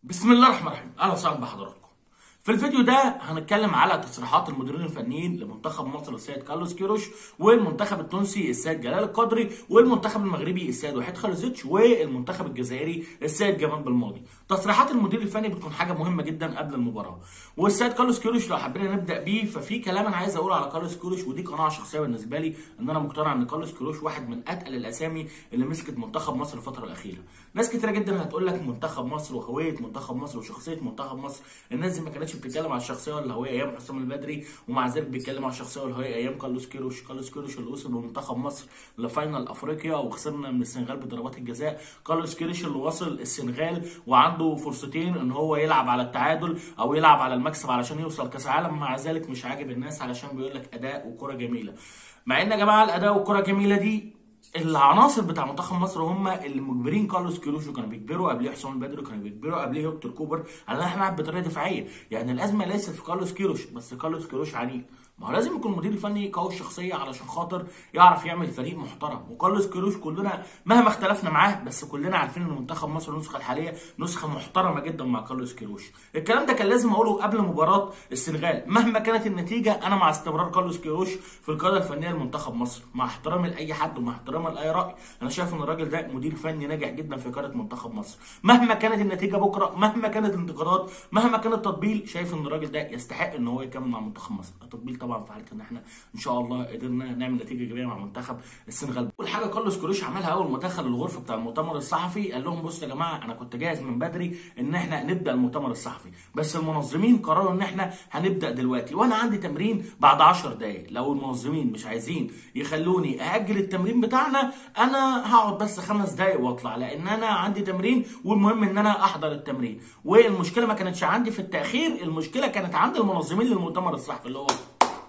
بسم الله الرحمن الرحيم اهلا وسهلا بحضراتكم في الفيديو ده هنتكلم على تصريحات المديرين الفنيين لمنتخب مصر السيد كارلوس كيروش والمنتخب التونسي السيد جلال القدري والمنتخب المغربي السيد وحيد خالزيتش والمنتخب الجزائري السيد جمال بالماضي تصريحات المدير الفني بتكون حاجه مهمه جدا قبل المباراه والسيد كارلوس كيروش لو حبينا نبدا بيه ففي كلام انا عايز اقوله على كارلوس كيروش ودي قناعه شخصيه بالنسبه لي ان انا مقتنع ان كارلوس كيروش واحد من اتقل الاسامي اللي مسكت منتخب مصر الفتره الاخيره ناس كتيره جدا هتقول لك منتخب مصر وهويه منتخب مصر وشخصيه منتخب مصر الناس دي ما كانتش بتتكلم على الشخصيه والهويه ايام حسام البدري ومع ذلك بيتكلم على الشخصيه والهويه ايام كارلوس كيروش كارلوس كيروش اللي وصل بمنتخب مصر لفاينل افريقيا وخسرنا من السنغال بضربات الجزاء كارلوس كيروش اللي وصل السنغال وعنده فرصتين ان هو يلعب على التعادل او يلعب على المكسب علشان يوصل كاس عالم مع ذلك مش عاجب الناس علشان بيقول لك اداء وكره جميله مع ان يا جماعه الاداء والكره الجميله دي العناصر بتاع منتخب مصر هم اللي مجبرين كارلوس كيروش وكانوا بيجبروا قبليه حسام البدري وكانوا بيجبروا قبليه هيكتور كوبر على ان احنا نلعب بطريقه دفاعيه يعني الازمه ليست في كارلوس كيروش بس كارلوس كيروش عنيد ما هو لازم يكون المدير الفني قوي الشخصيه علشان خاطر يعرف يعمل فريق محترم وكارلوس كيروش كلنا مهما اختلفنا معاه بس كلنا عارفين ان منتخب مصر النسخه الحاليه نسخه محترمه جدا مع كارلوس كيروش الكلام ده كان لازم اقوله قبل مباراه السنغال مهما كانت النتيجه انا مع استمرار كارلوس كيروش في القياده الفنيه لمنتخب مصر مع احترامي لاي حد ومع احترامي لاي راي انا شايف ان الراجل ده مدير فني ناجح جدا في قياده منتخب مصر مهما كانت النتيجه بكره مهما كانت الانتقادات مهما كان التطبيل شايف ان الراجل ده يستحق ان هو يكمل مع منتخب مصر التطبيل طبعا في حاله ان احنا ان شاء الله قدرنا نعمل نتيجه ايجابيه مع منتخب السنغال اول حاجه كارلوس كروش عملها اول ما دخل الغرفه بتاع المؤتمر الصحفي قال لهم بصوا يا جماعه انا كنت جاهز من بدري ان احنا نبدا المؤتمر الصحفي بس المنظمين قرروا ان احنا هنبدا دلوقتي وانا عندي تمرين بعد 10 دقائق لو المنظمين مش عايزين يخلوني ااجل التمرين بتاعنا انا هقعد بس خمس دقائق واطلع لان انا عندي تمرين والمهم ان انا احضر التمرين والمشكله ما كانتش عندي في التاخير المشكله كانت عند المنظمين للمؤتمر الصحفي اللي هو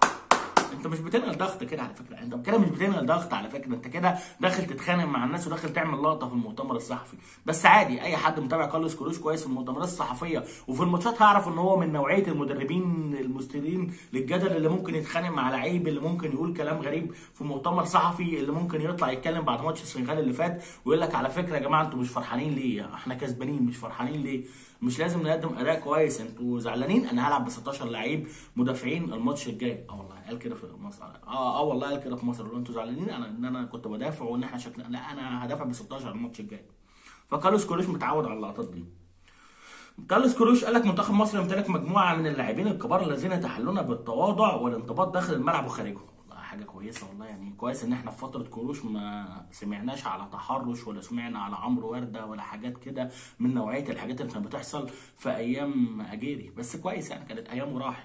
انت مش بتنقل ضغط كده على فكره انت كده مش بتنقل ضغط على فكره انت كده داخل تتخانق مع الناس وداخل تعمل لقطه في المؤتمر الصحفي بس عادي اي حد متابع كارلوس كروش كويس في المؤتمرات الصحفيه وفي الماتشات هيعرف ان هو من نوعيه المدربين المستثيرين للجدل اللي ممكن يتخانق مع لعيب اللي ممكن يقول كلام غريب في مؤتمر صحفي اللي ممكن يطلع يتكلم بعد ماتش السنغال اللي فات ويقول لك على فكره يا جماعه انتوا مش فرحانين ليه احنا كسبانين مش فرحانين ليه مش لازم نقدم اداء كويس انتوا زعلانين انا هلعب ب 16 لعيب مدافعين الماتش الجاي اه والله قال كده في مصر اه اه والله قال كده في مصر انتوا زعلانين انا ان انا كنت بدافع وان احنا شكلنا لا انا هدافع ب 16 الماتش الجاي فكارلوس كروش متعود على اللقطات دي كارلوس كروش قال لك منتخب مصر يمتلك مجموعه من اللاعبين الكبار الذين يتحلون بالتواضع والانضباط داخل الملعب وخارجه حاجه كويسه والله يعني كويس ان احنا في فتره كروش ما سمعناش على تحرش ولا سمعنا على عمرو ورده ولا حاجات كده من نوعيه الحاجات اللي كانت بتحصل في ايام اجيري بس كويس يعني كانت ايام وراحت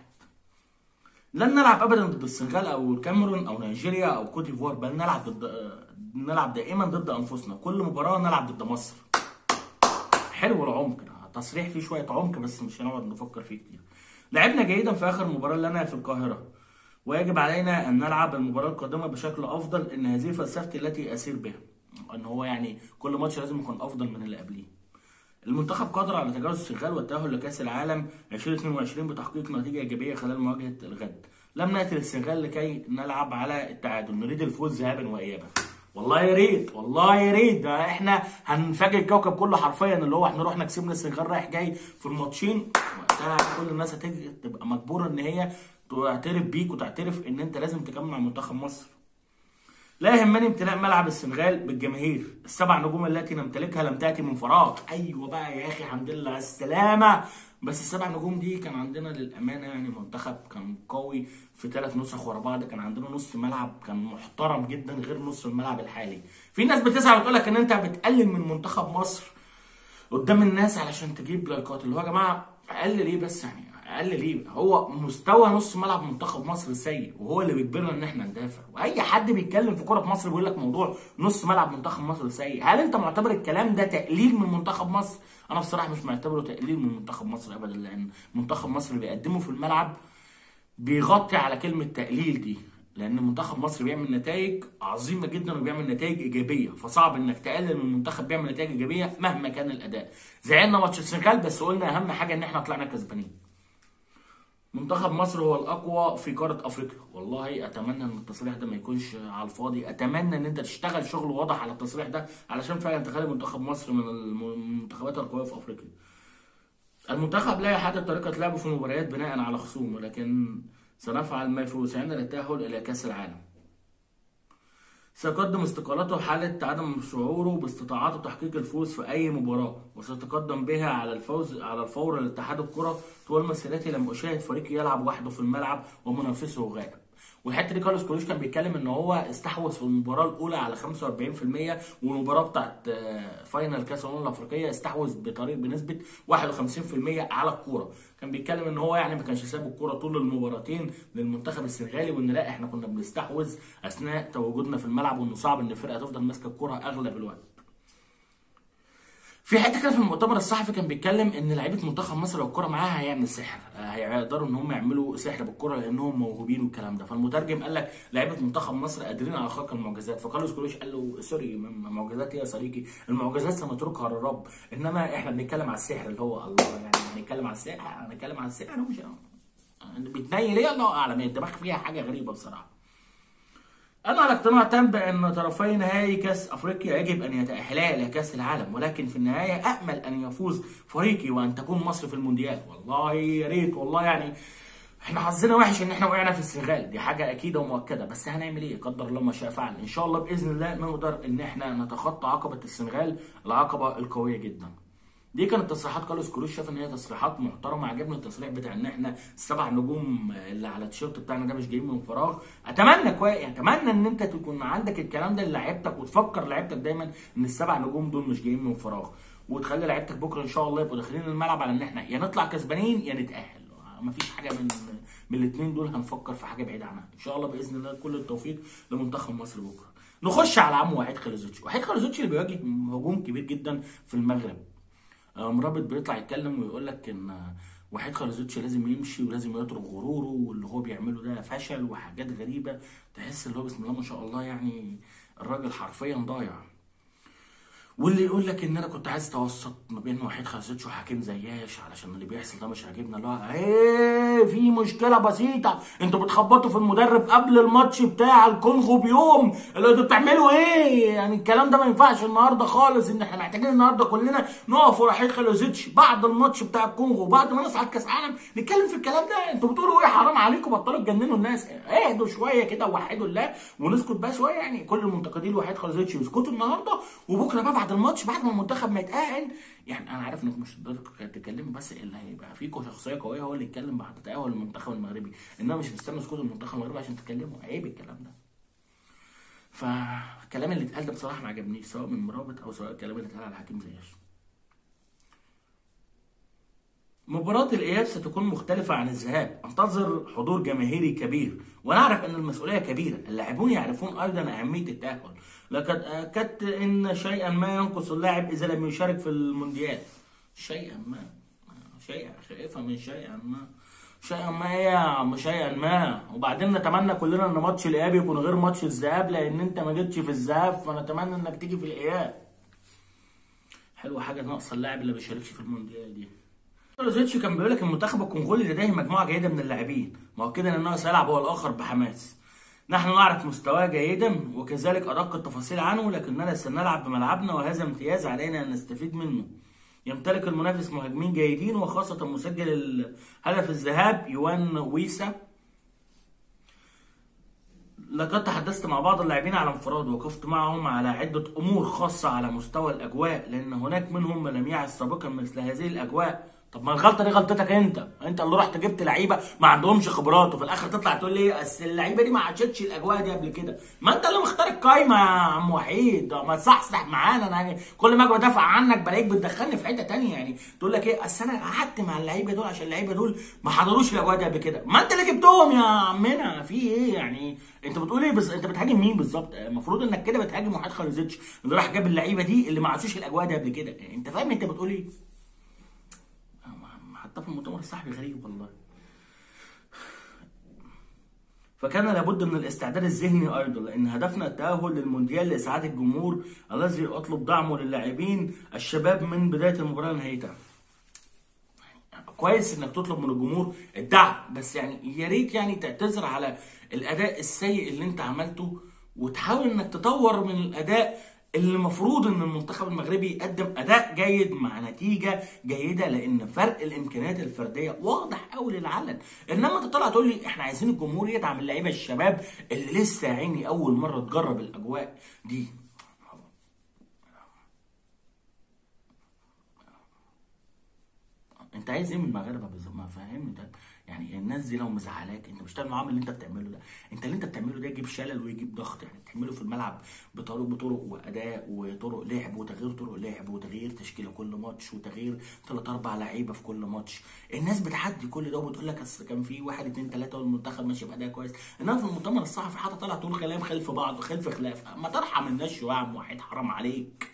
لن نلعب ابدا ضد السنغال او الكاميرون او نيجيريا او كوت ديفوار بل نلعب ضد نلعب دائما ضد انفسنا كل مباراه نلعب ضد مصر حلو العمق تصريح فيه شويه عمق بس مش هنقعد نفكر فيه كتير لعبنا جيدا في اخر مباراه لنا في القاهره ويجب علينا ان نلعب المباراه القادمه بشكل افضل ان هذه فلسفتي التي اسير بها ان هو يعني كل ماتش لازم يكون افضل من اللي قبليه المنتخب قادر على تجاوز السنغال والتاهل لكاس العالم 2022 بتحقيق نتيجه ايجابيه خلال مواجهه الغد لم ناتي للسنغال لكي نلعب على التعادل نريد الفوز ذهابا وايابا والله يا ريت والله يا ريت ده احنا هنفاجئ الكوكب كله حرفيا اللي هو احنا رحنا كسبنا السنغال رايح جاي في الماتشين وقتها كل الناس هتيجي تبقى مجبوره ان هي تعترف بيك وتعترف ان انت لازم تكمل مع منتخب مصر لا يهمني امتلاء ملعب السنغال بالجماهير السبع نجوم التي نمتلكها لم تاتي من فراغ ايوه بقى يا اخي الحمد لله على السلامه بس السبع نجوم دي كان عندنا للامانه يعني منتخب كان قوي في ثلاث نسخ ورا بعض كان عندنا نص ملعب كان محترم جدا غير نص الملعب الحالي في ناس بتزعل وتقول لك ان انت بتقلل من منتخب مصر قدام الناس علشان تجيب لايكات اللي هو يا جماعه اقل ليه بس يعني اقل ليه هو مستوى نص ملعب منتخب مصر سيء وهو اللي بيجبرنا ان احنا ندافع واي حد بيتكلم في كوره في مصر بيقول لك موضوع نص ملعب منتخب مصر سيء هل انت معتبر الكلام ده تقليل من منتخب مصر انا بصراحه مش معتبره تقليل من منتخب مصر ابدا لان منتخب مصر اللي بيقدمه في الملعب بيغطي على كلمه تقليل دي لان منتخب مصر بيعمل نتائج عظيمه جدا وبيعمل نتائج ايجابيه فصعب انك تقلل من منتخب بيعمل نتائج ايجابيه مهما كان الاداء زعلنا ماتش السنغال بس قلنا اهم حاجه ان احنا طلعنا كسبانين منتخب مصر هو الاقوى في قاره افريقيا والله اتمنى ان التصريح ده ما يكونش على الفاضي اتمنى ان انت تشتغل شغل واضح على التصريح ده علشان فعلا تخلي منتخب مصر من المنتخبات القويه في افريقيا المنتخب لا يحدد طريقة لعبه في المباريات بناء على خصومه لكن سنفعل ما في وسعنا للتأهل إلى كأس العالم سيقدم استقالته حالة عدم شعوره باستطاعته تحقيق الفوز في أي مباراة وسيتقدم بها على الفوز على الفور لاتحاد الكرة طول مسيرتي لم أشاهد فريقي يلعب وحده في الملعب ومنافسه غائب والحته دي كارلوس كولوش كان بيتكلم ان هو استحوذ في المباراه الاولى على 45% والمباراه بتاعت آه، فاينل كاس الامم الافريقيه استحوذ بطريق بنسبه 51% على الكوره كان بيتكلم ان هو يعني ما كانش ساب الكوره طول المباراتين للمنتخب السنغالي وان لا احنا كنا بنستحوذ اثناء تواجدنا في الملعب وانه صعب ان الفرقه تفضل ماسكه الكوره اغلب الوقت في حته كده في المؤتمر الصحفي كان بيتكلم ان لعيبه منتخب مصر لو الكوره معاها هيعمل سحر آه، هيقدروا ان هم يعملوا سحر بالكوره لانهم موهوبين والكلام ده فالمترجم قال لك لعيبه منتخب مصر قادرين على خلق المعجزات فكارلوس كولوش قال له سوري م- م- معجزات ايه يا صديقي المعجزات سنتركها للرب انما احنا بنتكلم على السحر اللي هو الله يعني هنتكلم على السحر هنتكلم على السحر ومش بتنيل ايه الله اعلم الدماغ فيها حاجه غريبه بصراحه أنا على اقتناع تام بأن طرفي نهائي كأس أفريقيا يجب أن يتأهلا إلى كأس العالم ولكن في النهاية أأمل أن يفوز فريقي وأن تكون مصر في المونديال والله يا ريت والله يعني احنا حظنا وحش ان احنا وقعنا في السنغال دي حاجه اكيده ومؤكده بس هنعمل ايه قدر الله ما شاء فعل ان شاء الله باذن الله نقدر ان احنا نتخطى عقبه السنغال العقبه القويه جدا دي كانت تصريحات كارلوس كروش شاف ان هي تصريحات محترمه عجبني التصريح بتاع ان احنا السبع نجوم اللي على التيشيرت بتاعنا ده مش جايين من فراغ اتمنى كويس اتمنى ان انت تكون عندك الكلام ده لعيبتك وتفكر لعيبتك دايما ان السبع نجوم دول مش جايين من فراغ وتخلي لعيبتك بكره ان شاء الله يبقوا داخلين الملعب على ان احنا يا نطلع كسبانين يا نتاهل مفيش حاجه من من الاثنين دول هنفكر في حاجه بعيده عنها ان شاء الله باذن الله كل التوفيق لمنتخب مصر بكره نخش على عمو وحيد خليزوتش وحيد خليزوتش اللي بيواجه هجوم كبير جدا في المغرب آه، مرابط بيطلع يتكلم ويقول لك ان آه، وحيد خليزوتش لازم يمشي ولازم يترك غروره واللي هو بيعمله ده فشل وحاجات غريبه تحس اللي هو بسم الله ما شاء الله يعني الراجل حرفيا ضايع واللي يقول لك ان انا كنت عايز اتوسط ما بين وحيد خليزوتش وحكيم زياش علشان اللي بيحصل ده مش عاجبنا اللي هو ايه في مشكله بسيطه انتوا بتخبطوا في المدرب قبل الماتش بتاع الكونغو بيوم اللي انتوا بتعملوا ايه يعني الكلام ده ما ينفعش النهارده خالص ان احنا محتاجين النهارده كلنا نقف ورا وحيد خليزوتش بعد الماتش بتاع الكونغو بعد ما نصعد كاس عالم نتكلم في الكلام ده انتوا بتقولوا ايه حرام عليكم بطلوا تجننوا الناس اهدوا شويه كده ووحدوا الله ونسكت بقى شويه يعني كل المنتقدين وحيد خليزوتش يسكتوا النهارده وبكره بقى بعد الماتش بعد ما المنتخب ما يتأهل يعني انا عارف انك مش هتقدروا تتكلموا بس اللي هيبقى فيكم شخصيه قويه هو اللي يتكلم بعد تأهل المنتخب المغربي انما مش مستني سكوت المنتخب المغربي عشان تتكلموا عيب الكلام ده فالكلام اللي اتقال ده بصراحه ما عجبنيش سواء من مرابط او سواء الكلام اللي اتقال على حكيم زياش مباراة الإياب ستكون مختلفة عن الذهاب، انتظر حضور جماهيري كبير، ونعرف أن المسؤولية كبيرة، اللاعبون يعرفون أيضا أهمية التأهل، لقد أكدت أن شيئا ما ينقص اللاعب إذا لم يشارك في المونديال. شيئا ما شيئا خائفة من شيئا ما شيئا ما ايه يا عم شيئا ما وبعدين نتمنى كلنا ان ماتش الاياب يكون غير ماتش الذهاب لان انت ما جيتش في الذهاب فنتمنى انك تيجي في الاياب حلوه حاجه ناقصه اللاعب اللي ما بيشاركش في المونديال دي لوزيتش كان بيقول لك المنتخب الكونغولي لديه مجموعه جيده من اللاعبين مؤكدا انه سيلعب هو الاخر بحماس نحن نعرف مستواه جيدا وكذلك ادق التفاصيل عنه لكننا سنلعب بملعبنا وهذا امتياز علينا ان نستفيد منه يمتلك المنافس مهاجمين جيدين وخاصة مسجل الهدف الذهاب يوان ويسا لقد تحدثت مع بعض اللاعبين على انفراد وقفت معهم على عدة أمور خاصة على مستوى الأجواء لأن هناك منهم من لم يعش سابقا مثل هذه الأجواء طب ما الغلطه دي غلطتك انت انت اللي رحت جبت لعيبه ما عندهمش خبرات وفي الاخر تطلع تقول لي اصل اللعيبه دي ما عاشتش الاجواء دي قبل كده ما انت اللي مختار القايمه يا عم وحيد ما تصحصح معانا انا يعني كل ما اجي بدافع عنك بلاقيك بتدخلني في حته تانية يعني تقول لك ايه اصل انا قعدت مع اللعيبه دول عشان اللعيبه دول ما حضروش الاجواء دي قبل كده ما انت اللي جبتهم يا عمنا في ايه يعني انت بتقول ايه بس انت بتهاجم مين بالظبط المفروض انك كده بتهاجم وحيد خالدزيتش اللي راح جاب اللعيبه دي اللي ما عاشوش الاجواء دي قبل كده انت فاهم انت بتقول ايه حتى في المؤتمر الصحفي غريب والله فكان لابد من الاستعداد الذهني ايضا لان هدفنا التاهل للمونديال لاسعاد الجمهور الذي اطلب دعمه للاعبين الشباب من بدايه المباراه لنهايتها كويس انك تطلب من الجمهور الدعم بس يعني يا ريت يعني تعتذر على الاداء السيء اللي انت عملته وتحاول انك تطور من الاداء اللي المفروض ان المنتخب المغربي يقدم اداء جيد مع نتيجه جيده لان فرق الامكانيات الفرديه واضح قوي للعلن انما انت طالع تقول لي احنا عايزين الجمهور يدعم اللعيبه الشباب اللي لسه يا عيني اول مره تجرب الاجواء دي انت عايز ايه من المغاربه بالظبط ما فاهمني ده يعني الناس دي لو مزعلاك انت مش تعمل معاهم اللي انت بتعمله ده انت اللي انت بتعمله ده يجيب شلل ويجيب ضغط يعني تعمله في الملعب بطرق بطرق واداء وطرق لعب وتغيير طرق لعب وتغيير تشكيله كل ماتش وتغيير ثلاث اربع لعيبه في كل ماتش الناس بتعدي كل ده وبتقول لك اصل كان في واحد اثنين ثلاثه والمنتخب ماشي باداء كويس انما في المؤتمر الصحفي حتى طلع تقول كلام خلف بعض وخلف خلاف ما ترحم الناس شويه يا عم وحيد حرام عليك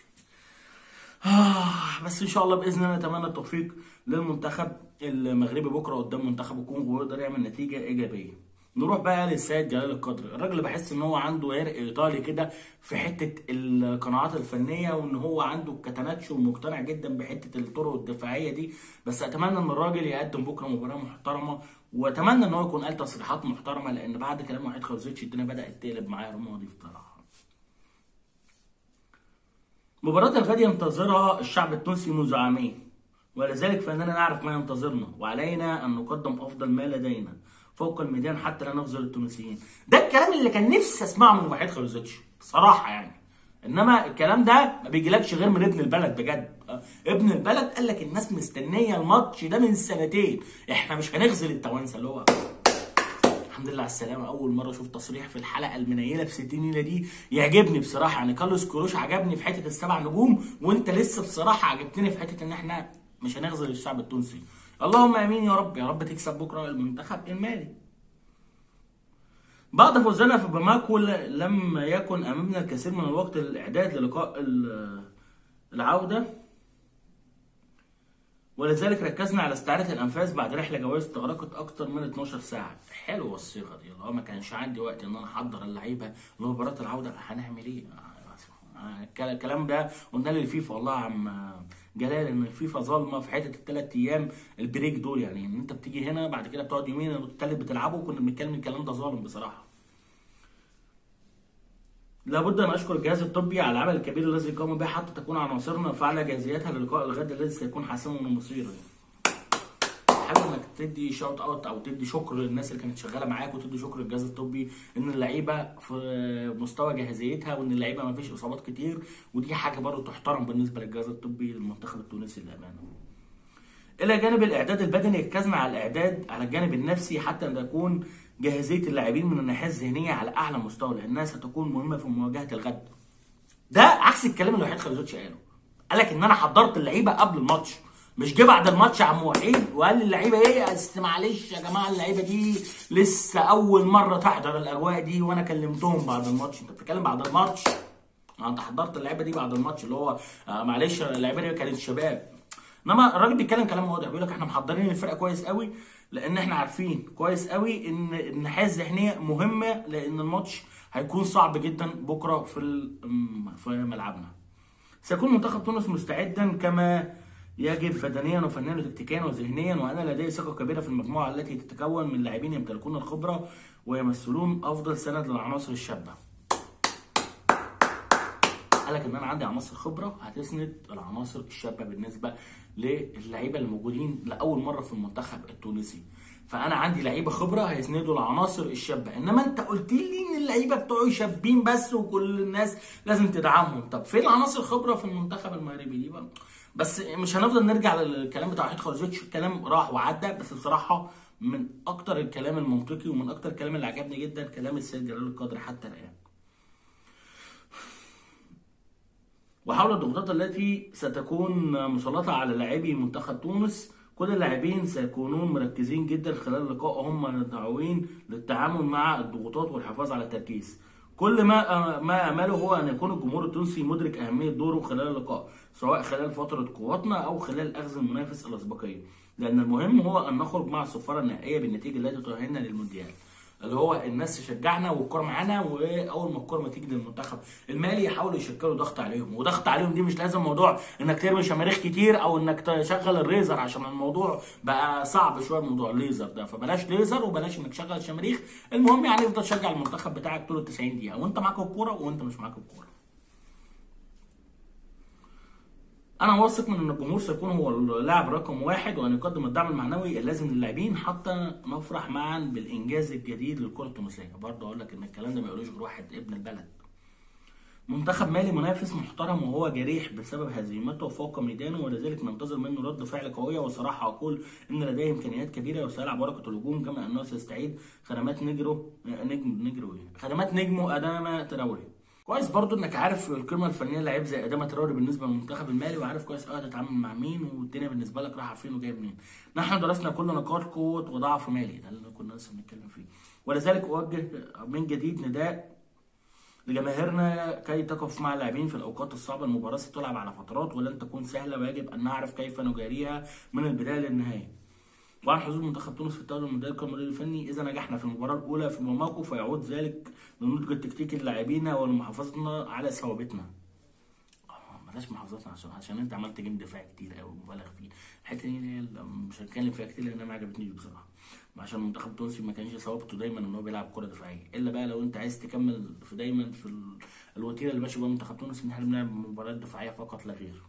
آه بس ان شاء الله باذن الله نتمنى التوفيق للمنتخب المغربي بكره قدام منتخب الكونغو ويقدر يعمل نتيجه ايجابيه نروح بقى للسيد جلال القدر الراجل اللي بحس ان هو عنده عرق ايطالي كده في حته القناعات الفنيه وان هو عنده كاتاناتشو ومقتنع جدا بحته الطرق الدفاعيه دي بس اتمنى ان الراجل يقدم بكره مباراه محترمه واتمنى ان هو يكون قال تصريحات محترمه لان بعد كلام وحيد خلصتش الدنيا بدات تقلب معايا رمادي بصراحه مباراة الغد ينتظرها الشعب التونسي منذ عامين ولذلك فإننا نعرف ما ينتظرنا وعلينا أن نقدم أفضل ما لدينا فوق الميدان حتى لا نخذل التونسيين ده الكلام اللي كان نفسي أسمعه من وحيد خلوزيتش بصراحة يعني انما الكلام ده ما بيجيلكش غير من ابن البلد بجد ابن البلد قال لك الناس مستنيه الماتش ده من سنتين احنا مش هنخذل التوانسه اللي هو الحمد لله على السلامه اول مره اشوف تصريح في الحلقه المنيله ب 60 نيله دي يعجبني بصراحه يعني كارلوس كروش عجبني في حته السبع نجوم وانت لسه بصراحه عجبتني في حته ان احنا مش هنخذل الشعب التونسي اللهم امين يا رب يا رب تكسب بكره المنتخب المالي بعد فوزنا في باماكو لم يكن امامنا الكثير من الوقت للاعداد للقاء العوده ولذلك ركزنا على استعاده الانفاس بعد رحله جواز استغرقت اكتر من 12 ساعه حلوه الصيغه دي اللي هو ما كانش عندي وقت ان انا احضر اللعيبه لمباراه العوده هنعمل ايه الكلام ده قلنا للفيفا والله يا عم جلال ان الفيفا ظالمه في حته الثلاث ايام البريك دول يعني ان انت بتيجي هنا بعد كده بتقعد يومين والثالث بتلعبه كنا بنتكلم الكلام ده ظالم بصراحه لابد ان اشكر الجهاز الطبي على العمل الكبير الذي قام به حتى تكون عناصرنا فعلى جاهزيتها للقاء الغد الذي سيكون حاسما ومصيرا حابب انك تدي شوت اوت او تدي شكر للناس اللي كانت شغاله معاك وتدي شكر للجهاز الطبي ان اللعيبه في مستوى جاهزيتها وان اللعيبه ما فيش اصابات كتير ودي حاجه برضه تحترم بالنسبه للجهاز الطبي للمنتخب التونسي للامانه. الى جانب الاعداد البدني ركزنا على الاعداد على الجانب النفسي حتى ان تكون جاهزيه اللاعبين من الناحيه الذهنيه على اعلى مستوى لانها ستكون مهمه في مواجهه الغد. ده عكس الكلام اللي وحيد خليزوتش قاله. قال لك ان انا حضرت اللعيبه قبل الماتش مش جه بعد الماتش يا عم وحيد وقال للعيبه ايه اصل معلش يا جماعه اللعيبه دي لسه اول مره تحضر الاجواء دي وانا كلمتهم بعد الماتش انت بتتكلم بعد الماتش انت حضرت اللعيبه دي بعد الماتش اللي هو آه معلش اللعيبه دي كانت شباب انما الراجل بيتكلم كلام واضح بيقول لك احنا محضرين الفرقه كويس قوي لان احنا عارفين كويس قوي ان الناحيه الذهنيه مهمه لان الماتش هيكون صعب جدا بكره في في ملعبنا سيكون منتخب تونس مستعدا كما يجب بدنيا وفنيا وتكتيكيا وذهنيا وانا لدي ثقه كبيره في المجموعه التي تتكون من لاعبين يمتلكون الخبره ويمثلون افضل سند للعناصر الشابه. قال لك ان انا عندي عناصر خبره هتسند العناصر الشابه بالنسبه للعيبه الموجودين لاول مره في المنتخب التونسي. فانا عندي لعيبه خبره هيسندوا العناصر الشابه انما انت قلت لي ان اللعيبه بتوعي شابين بس وكل الناس لازم تدعمهم طب فين العناصر الخبره في المنتخب المغربي دي بقى بس مش هنفضل نرجع للكلام بتاع وحيد خالزوتش الكلام راح وعدى بس بصراحه من اكتر الكلام المنطقي ومن اكتر الكلام اللي عجبني جدا كلام السيد جلال القادر حتى الان وحول الضغوطات التي ستكون مسلطة على لاعبي منتخب تونس كل اللاعبين سيكونون مركزين جدا خلال اللقاء وهم مدعوين للتعامل مع الضغوطات والحفاظ على التركيز كل ما ما امله هو ان يكون الجمهور التونسي مدرك اهميه دوره خلال اللقاء سواء خلال فتره قواتنا او خلال اخذ المنافس الاسبقيه لان المهم هو ان نخرج مع الصفاره النهائيه بالنتيجه التي تؤهلنا للمونديال اللي هو الناس تشجعنا والكوره معانا واول ما الكوره ما تيجي للمنتخب المالي يحاولوا يشكلوا ضغط عليهم وضغط عليهم دي مش لازم موضوع انك ترمي شماريخ كتير او انك تشغل الريزر عشان الموضوع بقى صعب شويه موضوع الليزر ده فبلاش ليزر وبلاش انك تشغل شماريخ المهم يعني افضل تشجع المنتخب بتاعك طول ال 90 دقيقه وانت معاك الكوره وانت مش معاك الكوره انا واثق من ان الجمهور سيكون هو اللاعب رقم واحد وان يقدم الدعم المعنوي اللازم للاعبين حتى نفرح معا بالانجاز الجديد للكره التونسيه برضه اقول لك ان الكلام ده ما يقولوش غير واحد ابن البلد منتخب مالي منافس محترم وهو جريح بسبب هزيمته فوق ميدانه ولذلك ننتظر منه رد فعل قوية وصراحة أقول إن لديه إمكانيات كبيرة وسيلعب ورقة الهجوم كما أنه سيستعيد خدمات نجرو نجم نجرو إيه؟ خدمات نجمه أداما تراوري كويس برضو انك عارف القيمه الفنيه لعيب زي ادامه تراوري بالنسبه للمنتخب المالي وعارف كويس قوي هتتعامل مع مين والدنيا بالنسبه لك رايحه فين وجايه منين. نحن درسنا كل نقاط قوه وضعف مالي ده اللي كنا لسه بنتكلم فيه. ولذلك اوجه من جديد نداء لجماهيرنا كي تقف مع اللاعبين في الاوقات الصعبه المباراه ستلعب على فترات ولن تكون سهله ويجب ان نعرف كيف نجاريها من البدايه للنهايه. وعن حظوظ منتخب تونس في الدوري المونديال كمدير الفني اذا نجحنا في المباراه الاولى في موقف فيعود ذلك للنضج التكتيكي للاعبين ولمحافظتنا على ثوابتنا. بلاش محافظتنا عشان عشان انت عملت جيم دفاع كتير قوي مبالغ فيه الحته دي مش هنتكلم فيها كتير لانها ما عجبتنيش بصراحه عشان المنتخب التونسي ما كانش ثوابته دايما ان هو بيلعب كره دفاعيه الا بقى لو انت عايز تكمل في دايما في الوتيره اللي ماشي بيها منتخب تونس ان احنا بنلعب مباريات دفاعيه فقط لا غير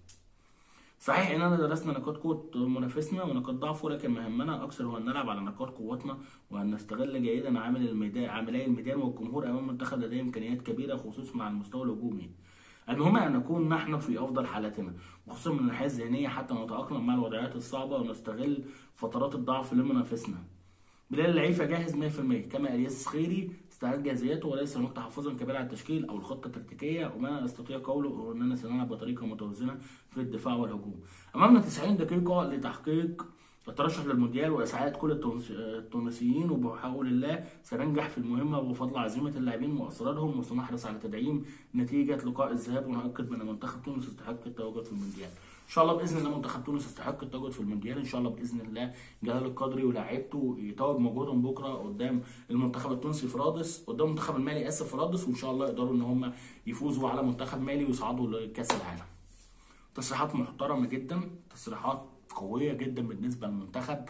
صحيح اننا درسنا نقاط قوه منافسنا ونقاط ضعفه لكن ما همنا اكثر هو ان نلعب على نقاط قوتنا وان نستغل جيدا عامل الميدان عاملي الميدان والجمهور امام منتخب لديه امكانيات كبيره خصوصا مع المستوى الهجومي المهم ان نكون نحن في افضل حالاتنا وخصوصا من الناحيه الذهنيه حتى نتاقلم مع الوضعيات الصعبه ونستغل فترات الضعف لمنافسنا بلال العيفة جاهز 100% كما الياس خيري استعاد جاهزيته وليس هناك تحفظا كبير على التشكيل او الخطه التكتيكيه وما استطيع قوله اننا سنلعب بطريقه متوازنه في الدفاع والهجوم. امامنا 90 دقيقه لتحقيق الترشح للمونديال واسعاد كل التونسيين وبحول الله سننجح في المهمه وبفضل عزيمه اللاعبين واصرارهم وسنحرص على تدعيم نتيجه لقاء الذهاب ونؤكد ان منتخب تونس يستحق التواجد في المونديال. ان شاء الله باذن الله منتخب تونس يستحق التواجد في المونديال ان شاء الله باذن الله جلال القدري ولاعيبته يتوج موجودهم بكره قدام المنتخب التونسي في رادس قدام المنتخب المالي اسف في رادس وان شاء الله يقدروا ان هم يفوزوا على منتخب مالي ويصعدوا لكاس العالم. تصريحات محترمه جدا تصريحات قويه جدا بالنسبه للمنتخب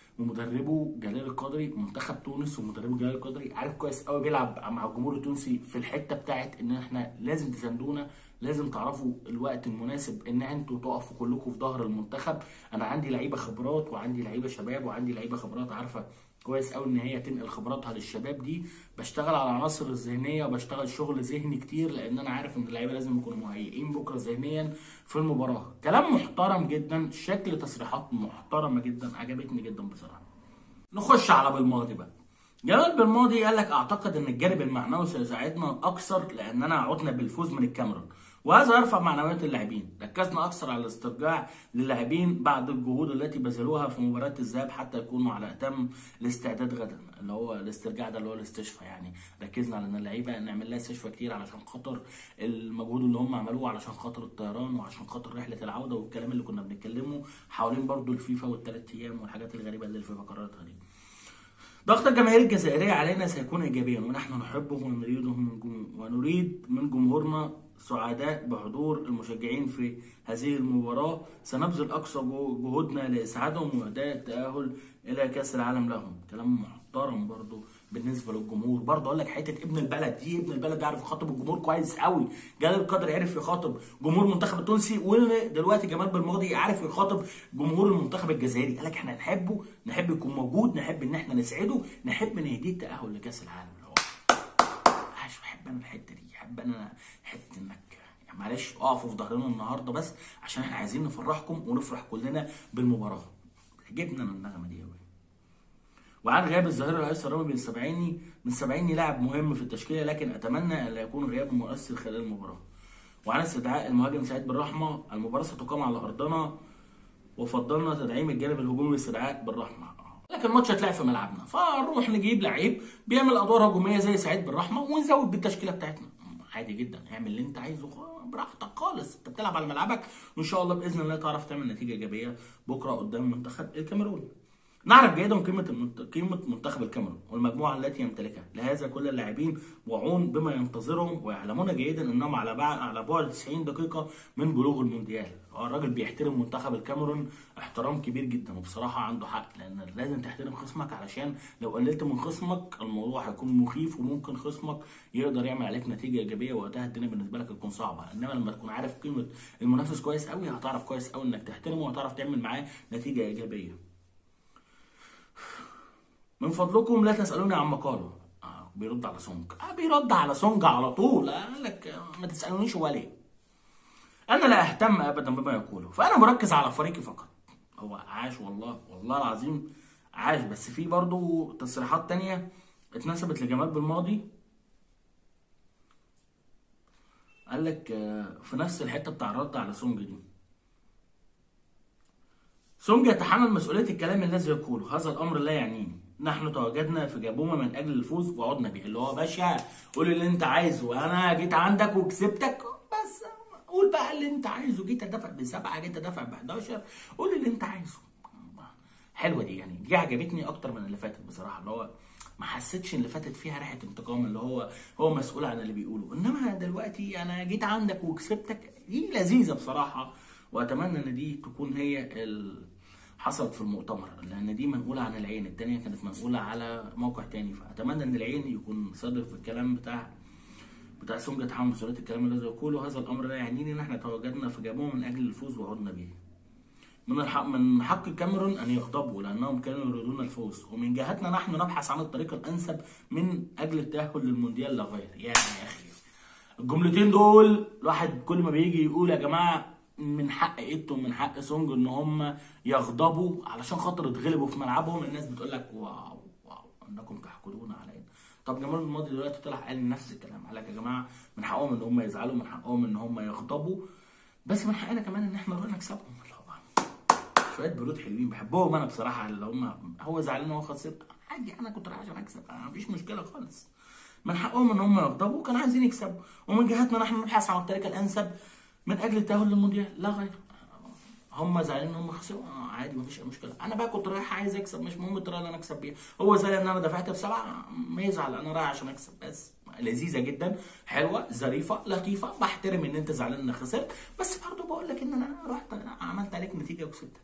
ومدربه جلال القدري منتخب تونس ومدربه جلال القدري عارف كويس قوي بيلعب مع الجمهور التونسي في الحته بتاعت ان احنا لازم تساندونا لازم تعرفوا الوقت المناسب ان انتوا تقفوا كلكم في ظهر المنتخب انا عندي لعيبه خبرات وعندي لعيبه شباب وعندي لعيبه خبرات عارفه كويس قوي ان هي تنقل خبراتها للشباب دي بشتغل على العناصر الذهنيه وبشتغل شغل ذهني كتير لان انا عارف ان اللعيبه لازم يكونوا مهيئين بكره ذهنيا في المباراه كلام محترم جدا شكل تصريحات محترمه جدا عجبتني جدا بصراحه نخش على بالماضي بقى جمال بالماضي قال لك اعتقد ان الجانب المعنوي سيساعدنا اكثر لاننا عدنا بالفوز من الكاميرون وهذا يرفع معنويات اللاعبين ركزنا اكثر على الاسترجاع للاعبين بعد الجهود التي بذلوها في مباراه الذهاب حتى يكونوا على اتم الاستعداد غدا اللي هو الاسترجاع ده اللي هو الاستشفاء يعني ركزنا على ان اللعيبه نعمل لها استشفاء كتير علشان خاطر المجهود اللي هم عملوه علشان خاطر الطيران وعشان خاطر رحله العوده والكلام اللي كنا بنتكلمه حوالين برضو الفيفا والثلاث ايام والحاجات الغريبه اللي الفيفا قررتها دي ضغط الجماهير الجزائريه علينا سيكون ايجابيا ونحن نحبه ونريده من جمهور ونريد من جمهورنا سعداء بحضور المشجعين في هذه المباراة سنبذل أقصى جهودنا لإسعادهم وإهداء التأهل إلى كأس العالم لهم كلام محترم برضو بالنسبة للجمهور برضه أقول لك حتة ابن البلد دي ابن البلد يعرف يخاطب الجمهور كويس قوي جلال القدر عرف يخاطب جمهور المنتخب التونسي ودلوقتي جمال بالماضي عارف يخاطب جمهور المنتخب الجزائري قال لك احنا نحبه نحب يكون موجود نحب ان احنا نسعده نحب نهديه التأهل لكأس العالم اللي هو عايش بحب انا الحتة دي بحب انا حته انك يعني معلش اقفوا في ظهرنا النهارده بس عشان احنا عايزين نفرحكم ونفرح كلنا بالمباراه جبنا النغمه دي قوي وعن غياب الظاهره الايسر رامي بن سبعيني من سبعيني لاعب مهم في التشكيله لكن اتمنى ان لا يكون غيابه مؤثر خلال المباراه وعن استدعاء المهاجم سعيد بالرحمه المباراه ستقام على ارضنا وفضلنا تدعيم الجانب الهجومي باستدعاء بالرحمه لكن الماتش هتلعب في ملعبنا فنروح نجيب لعيب بيعمل ادوار هجوميه زي سعيد بالرحمه ونزود بالتشكيله بتاعتنا عادي جدا اعمل اللي انت عايزه براحتك خالص انت بتلعب على ملعبك وان شاء الله باذن الله تعرف تعمل نتيجه ايجابيه بكره قدام منتخب الكاميرون نعرف جيدا قيمة المنت- قيمة منتخب الكاميرون والمجموعة التي يمتلكها، لهذا كل اللاعبين واعون بما ينتظرهم ويعلمون جيدا انهم على بعد على بعد 90 دقيقة من بلوغ المونديال، هو الراجل بيحترم منتخب الكاميرون احترام كبير جدا وبصراحة عنده حق لأن لازم تحترم خصمك علشان لو قللت من خصمك الموضوع هيكون مخيف وممكن خصمك يقدر يعمل عليك نتيجة إيجابية وقتها الدنيا بالنسبة لك هتكون صعبة، إنما لما تكون عارف قيمة المنافس كويس قوي هتعرف كويس قوي إنك تحترمه وهتعرف تعمل معاه نتيجة إيجابية. من فضلكم لا تسألوني عن مقاله آه بيرد على سونج آه بيرد على سونج على طول قال لك آه، ما تسألونيش هو ليه أنا لا أهتم أبدا بما يقوله فأنا مركز على فريقي فقط هو عاش والله والله العظيم عاش بس في برضو تصريحات تانية اتنسبت لجمال بالماضي قال لك آه، في نفس الحتة بتاع الرد على سونج دي سونج يتحمل مسؤولية الكلام الذي يقوله هذا الأمر لا يعنيني نحن تواجدنا في جابوما من أجل الفوز وعدنا به اللي هو باشا قول اللي أنت عايزه وأنا جيت عندك وكسبتك بس قول بقى اللي أنت عايزه جيت أدافع بسبعة جيت أدافع ب 11 قول اللي أنت عايزه حلوة دي يعني دي عجبتني أكتر من اللي فاتت بصراحة اللي هو ما حسيتش ان اللي فاتت فيها ريحه انتقام اللي هو هو مسؤول عن اللي بيقوله انما دلوقتي انا جيت عندك وكسبتك دي لذيذه بصراحه واتمنى ان دي تكون هي ال... حصلت في المؤتمر لان دي منقوله عن العين التانية كانت منقوله على موقع تاني فاتمنى ان العين يكون صادق في الكلام بتاع بتاع سونجا تحمل مسؤوليه الكلام الذي يقوله هذا الامر لا يعنيني ان احنا تواجدنا في جابون من اجل الفوز وعدنا به من الحق من حق الكاميرون ان يغضبوا لانهم كانوا يريدون الفوز ومن جهتنا نحن نبحث عن الطريق الانسب من اجل التاهل للمونديال لا غير يعني يا اخي الجملتين دول الواحد كل ما بيجي يقول يا جماعه من حق ايتو من حق سونج ان هم يغضبوا علشان خاطر اتغلبوا في ملعبهم الناس بتقول لك واو واو انكم تحقدون علينا طب جمال الماضي دلوقتي طلع قال نفس الكلام قال لك يا جماعه من حقهم ان هم يزعلوا من حقهم ان هم يغضبوا بس من حقنا كمان ان احنا نروح نكسبهم اللي هو شويه برود حلوين بحبهم انا بصراحه اللي هم هو زعلان هو خسر عادي انا كنت رايح عشان اكسب انا مفيش مشكله خالص من حقهم ان هم يغضبوا وكانوا عايزين يكسبوا ومن جهتنا نحن نبحث عن الطريقه الانسب من اجل التاهل للمونديال لا غير هم زعلانين ان هم خسروا آه عادي مفيش اي مشكله انا بقى كنت رايح عايز اكسب مش مهم الطريقه اللي انا اكسب بيها هو زعلان ان انا دفعت بسبعه ما يزعل انا رايح عشان اكسب بس لذيذه جدا حلوه ظريفه لطيفه بحترم ان انت زعلان انك خسرت بس برضه بقول لك ان انا رحت عملت عليك نتيجه وكسبتك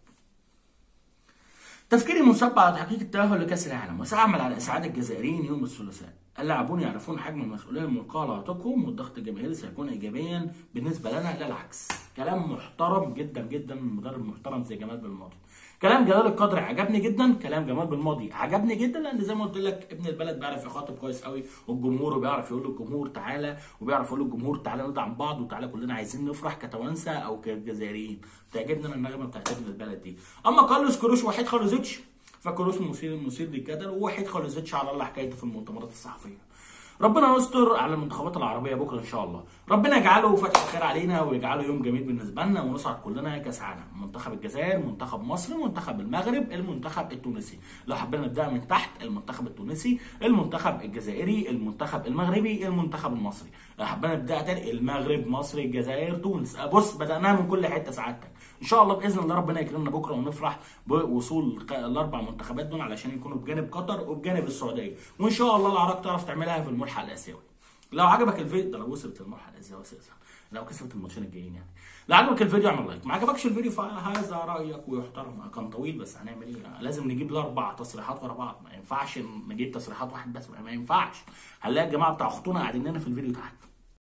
تفكيري منصب على تحقيق التأهل لكأس العالم وسأعمل على إسعاد الجزائريين يوم الثلاثاء. اللاعبون يعرفون حجم المسؤولية الملقاة على عاتقهم والضغط الجماهيري سيكون إيجابيا بالنسبة لنا لا العكس. كلام محترم جدا جدا من مدرب محترم زي جمال بالماضي. كلام جلال القدر عجبني جدا، كلام جمال بالماضي عجبني جدا لأن زي ما قلت لك ابن البلد بيعرف يخاطب كويس قوي والجمهور وبيعرف يقول للجمهور تعالى وبيعرف يقول للجمهور تعالى ندعم بعض وتعالى كلنا عايزين نفرح كتوانسه او كجزائريين. بتعجبني انا النغمه بتاعت ابن البلد دي. اما كارلوس كروش وحيد خالوزيتش فكروس مثير مثير للجدل ووحيد خالوزيتش على الله حكايته في المؤتمرات الصحفيه. ربنا يستر على المنتخبات العربيه بكره ان شاء الله. ربنا يجعله فتح خير علينا ويجعله يوم جميل بالنسبه لنا ونصعد كلنا كاس عالم. منتخب الجزائر، منتخب مصر، منتخب المغرب، المنتخب التونسي. لو حبينا نبدا من تحت المنتخب التونسي، المنتخب الجزائري، المنتخب المغربي، المنتخب المصري. لو حبينا نبدا تاني المغرب، مصر، الجزائر، تونس. بص بداناها من كل حته سعادتك. ان شاء الله باذن الله ربنا يكرمنا بكره ونفرح بوصول الاربع منتخبات دول علشان يكونوا بجانب قطر وبجانب السعوديه وان شاء الله العراق تعرف تعملها في الملحق الاسيوي لو عجبك الفيديو ده لو وصلت للملحق الاسيوي اساسا لو كسبت الماتشين الجايين يعني لو عجبك الفيديو اعمل لايك ما عجبكش الفيديو فهذا رايك ويحترم كان طويل بس هنعمل ايه لازم نجيب الاربع تصريحات ورا بعض ما ينفعش نجيب تصريحات واحد بس ما ينفعش هنلاقي الجماعه بتاع اخطونا قاعدين لنا في الفيديو تحت